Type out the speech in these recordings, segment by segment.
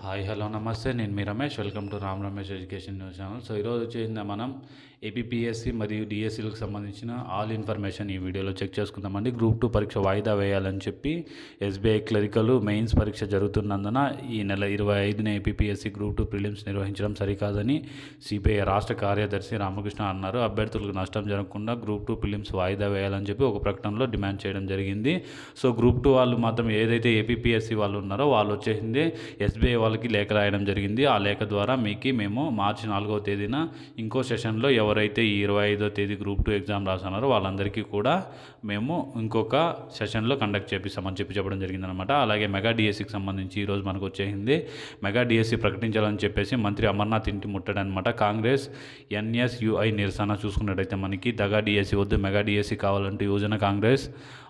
hi hello నమస్తే నేను మీ Ramesh welcome to Ram Ramesh education news channel so ఈరోజు వచ్చేసింది మనం ఏపీపీఎస్సి మరియు డిఎస్సీలకు సంబంధించిన ఆల్ ఇన్ఫర్మేషన్ ఈ వీడియోలో చెక్ చేసుకుందామండి గ్రూప్ టూ పరీక్ష వాయిదా వేయాలని చెప్పి ఎస్బీఐ క్లరికల్ మెయిన్స్ పరీక్ష జరుగుతున్నందున ఈ నెల ఇరవై ఐదున ఏపీపీఎస్సి గ్రూప్ టూ ప్రిలిమ్స్ నిర్వహించడం సరికాదని సిపిఐ రాష్ట్ర కార్యదర్శి రామకృష్ణ అన్నారు అభ్యర్థులకు నష్టం జరగకుండా గ్రూప్ టూ ప్రిలిమ్స్ వాయిదా వేయాలని చెప్పి ఒక ప్రకటనలో డిమాండ్ చేయడం జరిగింది సో గ్రూప్ టూ వాళ్ళు మాత్రం ఏదైతే ఏపీపీఎస్సి వాళ్ళు ఉన్నారో వాళ్ళు వచ్చేసింది ఎస్బీఐ వాళ్ళకి లేఖ రాయడం జరిగింది ఆ లేఖ ద్వారా మీకు మేము మార్చి నాలుగవ తేదీన ఇంకో సెషన్లో ఎవరైతే ఈ ఇరవై ఐదో తేదీ గ్రూప్ టూ ఎగ్జామ్ రాస్తున్నారో వాళ్ళందరికీ కూడా మేము ఇంకొక సెషన్లో కండక్ట్ చేపిస్తామని చెప్పి చెప్పడం జరిగిందనమాట అలాగే మెగా డిఎస్సికి సంబంధించి ఈరోజు మనకు వచ్చేసింది మెగా డిఎస్సి ప్రకటించాలని చెప్పేసి మంత్రి అమర్నాథ్ ఇంటి ముట్టడనమాట కాంగ్రెస్ ఎన్ఎస్యుఐ నిరసన చూసుకున్నట్టయితే మనకి దగా డిఎస్సి వద్దు మెగా డిఎస్సి కావాలంటూ యువజన కాంగ్రెస్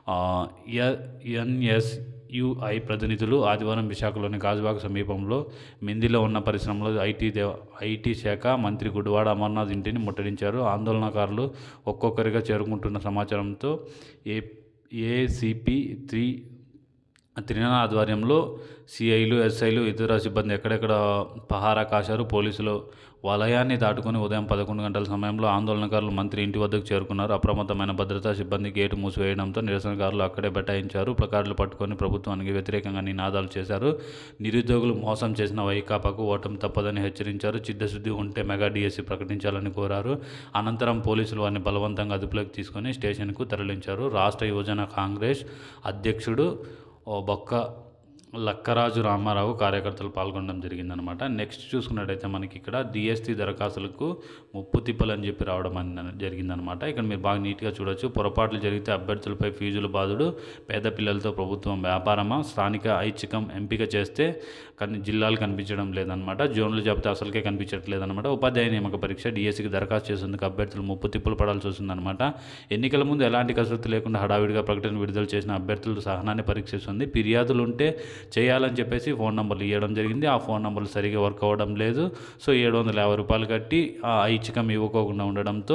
ఎన్ఎస్ యుఐ ప్రతినిధులు ఆదివారం విశాఖలోని గాజువాక సమీపంలో మిందిలో ఉన్న పరిశ్రమలో ఐటీ దేవ ఐటీ శాఖ మంత్రి గుడివాడ అమర్నాథ్ ఇంటిని ముట్టడించారు ఆందోళనకారులు ఒక్కొక్కరిగా చేరుకుంటున్న సమాచారంతో ఏ ఏసీపీ త్రీ త్రినాథ ఆధ్వర్యంలో సిఐలు ఎస్ఐలు ఇతర సిబ్బంది ఎక్కడెక్కడ పహారా కాశారు పోలీసులు వలయాన్ని దాటుకుని ఉదయం పదకొండు గంటల సమయంలో ఆందోళనకారులు మంత్రి ఇంటి వద్దకు చేరుకున్నారు అప్రమత్తమైన భద్రతా సిబ్బంది గేటు మూసివేయడంతో నిరసనకారులు అక్కడే బటాయించారు ప్లకార్డులు పట్టుకొని ప్రభుత్వానికి వ్యతిరేకంగా నినాదాలు చేశారు నిరుద్యోగులు మోసం చేసిన వైకాపాకు ఓటమి తప్పదని హెచ్చరించారు చిత్తశుద్ధి ఉంటే మెగా డిఎస్సి ప్రకటించాలని కోరారు అనంతరం పోలీసులు వారిని బలవంతంగా అదుపులోకి తీసుకొని స్టేషన్కు తరలించారు రాష్ట్ర యువజన కాంగ్రెస్ అధ్యక్షుడు ఓ బొక్క లక్కరాజు రామారావు కార్యకర్తలు పాల్గొనడం జరిగిందనమాట నెక్స్ట్ చూసుకున్నట్టయితే మనకి ఇక్కడ డిఎస్టీ దరఖాస్తులకు ముప్పు తిప్పలని చెప్పి రావడం అన్న- జరిగిందనమాట ఇక్కడ మీరు బాగా నీట్గా చూడొచ్చు పొరపాట్లు జరిగితే అభ్యర్థులపై ఫీజులు బాధుడు పేద పిల్లలతో ప్రభుత్వం వ్యాపారమా స్థానిక ఐచ్ఛికం ఎంపిక చేస్తే కానీ జిల్లాలు కనిపించడం లేదనమాట జోన్లు చెప్తే అసలుకే కనిపించట్లేదనమాట ఉపాధ్యాయ నియామక పరీక్ష డిఎస్సికి దరఖాస్తు చేసేందుకు అభ్యర్థులు ముప్పు తిప్పులు పడాల్సి వస్తుందన్నమాట ఎన్నికల ముందు ఎలాంటి కసరత్తు లేకుండా హడావిడిగా ప్రకటన విడుదల చేసిన అభ్యర్థులు సహనాన్ని పరీక్షిస్తుంది ఫిర్యాదులు ఉంటే చేయాలని చెప్పేసి ఫోన్ నెంబర్లు ఇవ్వడం జరిగింది ఆ ఫోన్ నెంబర్లు సరిగా వర్క్ అవ్వడం లేదు సో ఏడు వందల యాభై రూపాయలు కట్టి ఆ ఐచ్ఛికం ఇవ్వకోకుండా ఉండడంతో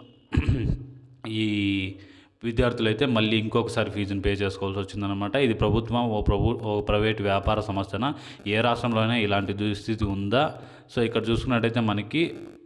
ఈ విద్యార్థులు అయితే మళ్ళీ ఇంకొకసారి ఫీజును పే చేసుకోవాల్సి వచ్చిందనమాట ఇది ప్రభుత్వం ఓ ప్రభు ఓ ప్రైవేట్ వ్యాపార సంస్థన ఏ రాష్ట్రంలోనే ఇలాంటి దుస్థితి ఉందా సో ఇక్కడ చూసుకున్నట్టయితే మనకి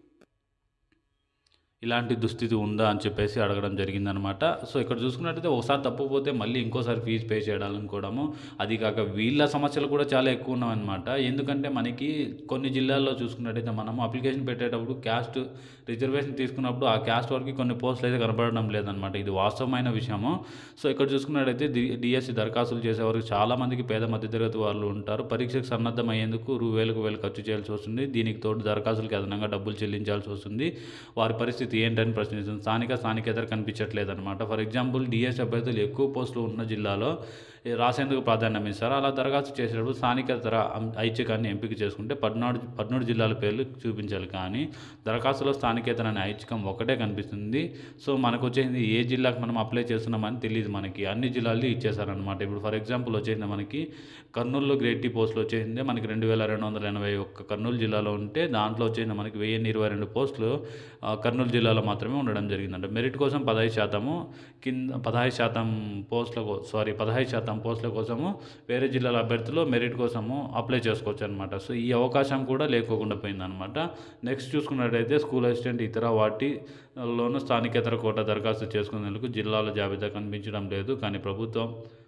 ఇలాంటి దుస్థితి ఉందా అని చెప్పేసి అడగడం జరిగిందనమాట సో ఇక్కడ చూసుకున్నట్టయితే ఒకసారి తప్పుపోతే మళ్ళీ ఇంకోసారి ఫీజు పే చేయాలనుకోవడము అది కాక వీళ్ళ సమస్యలు కూడా చాలా ఎక్కువ ఉన్నాయన్నమాట ఎందుకంటే మనకి కొన్ని జిల్లాల్లో చూసుకున్నట్టయితే మనము అప్లికేషన్ పెట్టేటప్పుడు క్యాస్ట్ రిజర్వేషన్ తీసుకున్నప్పుడు ఆ క్యాస్ట్ వరకు కొన్ని పోస్టులు అయితే కనపడడం లేదనమాట ఇది వాస్తవమైన విషయము సో ఇక్కడ చూసుకున్నట్టయితే డి డిఎస్సి దరఖాస్తులు చేసేవారికి చాలామందికి పేద మధ్యతరగతి వాళ్ళు ఉంటారు పరీక్షకు సన్నద్ధం అయ్యేందుకు రూ వేలకు వేలు ఖర్చు చేయాల్సి వస్తుంది దీనికి తోడు దరఖాస్తులకు అదనంగా డబ్బులు చెల్లించాల్సి వస్తుంది వారి పరిస్థితి ఏంటని ప్రశ్నిస్తుంది స్థానిక స్థానికేతర కనిపించట్లేదు అనమాట ఫర్ ఎగ్జాంపుల్ డిఎస్ అభ్యర్థులు ఎక్కువ పోస్టులు ఉన్న జిల్లాలో ఈ రాసేందుకు ప్రాధాన్యం ఇస్తారు అలా దరఖాస్తు చేసేటప్పుడు స్థానికేతర అం- ఐచ్ఛికాన్ని ఎంపిక చేసుకుంటే పద్నాడు పద్మూడు జిల్లాల పేర్లు చూపించాలి కానీ దరఖాస్తులో స్థానికేతర అనే ఐచ్ఛికం ఒకటే కనిపిస్తుంది సో మనకు వచ్చేసింది ఏ జిల్లాకు మనం అప్లై చేస్తున్నామని తెలియదు మనకి అన్ని జిల్లాలు ఇచ్చేసారనమాట ఇప్పుడు ఫర్ ఎగ్జాంపుల్ వచ్చేసింది మనకి కర్నూలులో గ్రేడ్ టీ పోస్టులు వచ్చేసింది మనకి రెండు వేల రెండు వందల ఎనభై ఒక్క కర్నూలు జిల్లాలో ఉంటే దాంట్లో వచ్చేసింది మనకి వెయ్యి ఇరవై రెండు పోస్టులు ఆ, కర్నూలు జిల్లాలో మాత్రమే ఉండడం జరిగిందంట మెరిట్ కోసం పదహైదు శాతము కింద పదహైదు శాతం పోస్టుల సారీ పదహైదు శాతం పోస్టుల కోసము వేరే జిల్లాల అభ్యర్థులు మెరిట్ కోసము అప్లై చేసుకోవచ్చు అనమాట సో ఈ అవకాశం కూడా లేకోకుండా పోయిందనమాట నెక్స్ట్ చూసుకున్నట్టయితే స్కూల్ అసిస్టెంట్ ఇతర వాటిలోనూ స్థానికేతర కోట దరఖాస్తు చేసుకునేందుకు జిల్లాల జాబితా కనిపించడం లేదు కానీ ప్రభుత్వం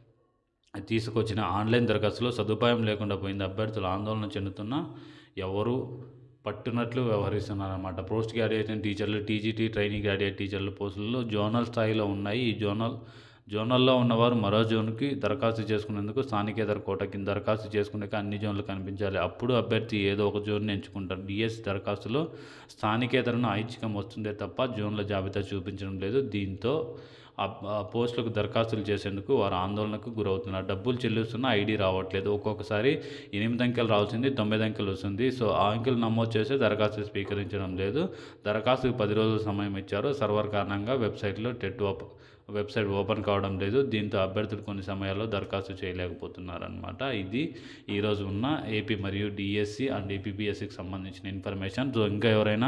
తీసుకొచ్చిన ఆన్లైన్ దరఖాస్తులో సదుపాయం లేకుండా పోయింది అభ్యర్థులు ఆందోళన చెందుతున్న ఎవరు పట్టునట్లు వ్యవహరిస్తున్నారన్నమాట పోస్ట్ గ్రాడ్యుయేషన్ టీచర్లు టీజీటీ ట్రైనింగ్ గ్రాడ్యుయేట్ టీచర్ల పోస్టుల్లో జోనల్ స్థాయిలో ఉన్నాయి ఈ జోనల్ జోనల్లో ఉన్నవారు మరో జోన్కి దరఖాస్తు చేసుకునేందుకు స్థానికేతర కోట కింద దరఖాస్తు చేసుకునే అన్ని జోన్లు కనిపించాలి అప్పుడు అభ్యర్థి ఏదో ఒక జోన్ని ఎంచుకుంటారు డిఎస్ దరఖాస్తులో స్థానికేతరను ఐచ్ఛికం వస్తుందే తప్ప జోన్ల జాబితా చూపించడం లేదు దీంతో ఆ ఆ పోస్టులకు దరఖాస్తులు చేసేందుకు వారు ఆందోళనకు గురవుతున్నారు డబ్బులు చెల్లిస్తున్న ఐడి రావట్లేదు ఒక్కొక్కసారి ఎనిమిది అంకెలు రావాల్సింది తొమ్మిది అంకెలు వస్తుంది సో ఆ అంకెలు నమోదు చేస్తే దరఖాస్తు స్వీకరించడం లేదు దరఖాస్తుకు పది రోజుల సమయం ఇచ్చారు సర్వర్ కారణంగా వెబ్సైట్లో టెట్ ఓప్ వెబ్సైట్ ఓపెన్ కావడం లేదు దీంతో అభ్యర్థులు కొన్ని సమయాల్లో దరఖాస్తు చేయలేకపోతున్నారనమాట ఇది ఈరోజు ఉన్న ఏపీ మరియు డిఎస్సి అండ్ ఏపీబీఎస్సికి సంబంధించిన ఇన్ఫర్మేషన్ సో ఇంకా ఎవరైనా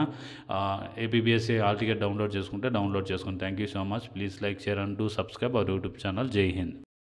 ఏపీబీఎస్సి ఆల్ టికెట్ డౌన్లోడ్ చేసుకుంటే డౌన్లోడ్ చేసుకోండి thank you so much please like share and do subscribe our YouTube channel జై హింద్